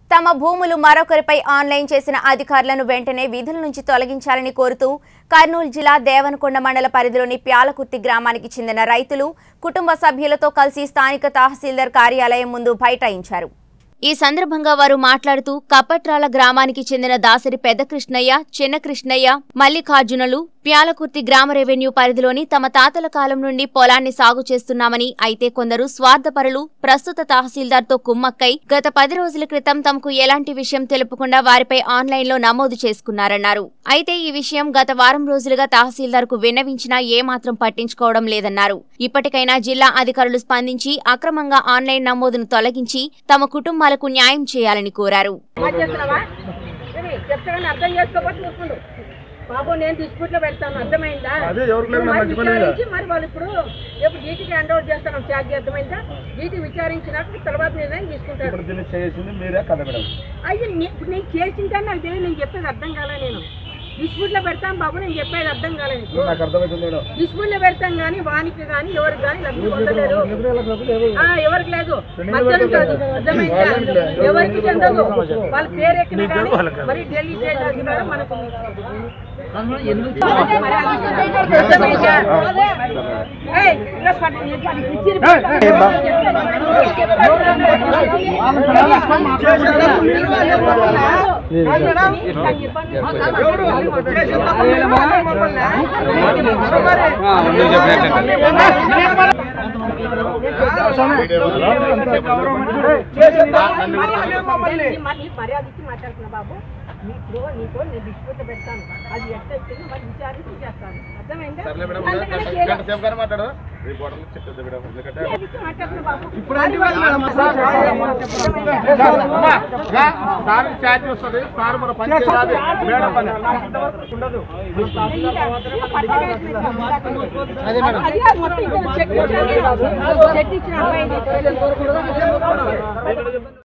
తమ భూములు మరొకరిపై ఆన్లైన్ చేసిన అధికారులను వెంటనే విధుల నుంచి తొలగించాలని కోరుతూ కర్నూలు జిల్లా దేవనకొండ మండల పరిధిలోని ప్యాలకుర్తి గ్రామానికి చెందిన రైతులు కుటుంబ సభ్యులతో కలిసి స్థానిక తహసీల్దార్ కార్యాలయం ముందు బైఠాయించారు ఈ సందర్భంగా వారు మాట్లాడుతూ కపట్రాల గ్రామానికి చెందిన దాసరి పెద్ద కృష్ణయ్య చిన్న కృష్ణయ్య మల్లికార్జునలు ప్యాలకుర్తి గ్రామ రెవెన్యూ పరిధిలోని తమ తాతల కాలం నుండి పొలాన్ని సాగు చేస్తున్నామని అయితే కొందరు స్వార్థపరులు ప్రస్తుత తహసీల్దార్తో కుమ్మక్కై గత పది రోజుల క్రితం తమకు ఎలాంటి విషయం తెలుపకుండా వారిపై ఆన్లైన్లో నమోదు చేసుకున్నారన్నారు అయితే ఈ విషయం గత వారం రోజులుగా తహసీల్దార్కు విన్నవించినా ఏమాత్రం పట్టించుకోవడం లేదన్నారు ఇప్పటికైనా జిల్లా అధికారులు స్పందించి అక్రమంగా ఆన్లైన్ నమోదును తొలగించి తమ కుటుంబాలకు న్యాయం చేయాలని కోరారు చేస్తున్నావా ఇది చెప్తానని అర్థం చేసుకోకపోతే చూసుకుండు బాబు నేను డిస్ప్యూట్ లో పెడతాను అర్థమైందా అదే ఎవరికి లేదు, మరి మంచి పనే కదా. విచారించి మరి వాళ్ళు ఇప్పుడు రేపు జీటీకి హ్యాండ్ ఓవర్ చేస్తాను ఛార్జ్ అర్థమైందా జీటీ విచారించినాక తర్వాత నిర్ణయం తీసుకుంటారు ఇప్పుడు దీన్ని చేసింది మీరే కదా మేడం అయ్యి నే- ఇప్పుడు నేను చేసింటే నాకు తెలియదు నేను చెప్పేది అర్థం కాలే నేను డిస్ప్యూట్ లో పెడతాం బాబు నేను చెప్పేది అర్థం కాలేదు నీకు. నాకు అర్థమవుతుంది మేడం డిస్ప్యూట్ లో పెడతాం కానీ వానికి కానీ ఎవరికి కానీ లబ్ధి పొందలేరు ఆ, ఎవరికి లేదు మధ్యలో కాదు అర్థమైందా ఎవరికి చెందదు వాళ్ళ పేరు ఎక్కిన కానీ మరి ఢిల్లీ స్టేట్ అధికారం మనకు అర్థమైందా? ఏయ్, ఇలా పట్టు, ఇలా పట్టు, ఇచ్చిరి మర్యాద ఇచ్చి మాట్లాడుతున్నా బాబు నీకు నీకు నేను డిస్ప్యూట్ పెడతాను అది ఎట్లా వచ్చిందో మరి విచారించి చేస్తాను అర్థమైందా సర్లే మేడం అందుకని చేయలేదు. గంట సేపు కానీ మాట్లాడు రిపోర్టర్లు చెప్తుంది మేడం ఎందుకంటే మర్యాద ఇచ్చి మాట్లాడుతున్నా బాబు సార్ ఛార్జ్ వస్తుంది సార్ మన పని చేయాలి మేడం పని ఉండదు అదే మేడం అది కాదు మొత్తం ఇక్కడ చెక్ ఇచ్చిన చెక్ ఇచ్చిన అబ్బాయి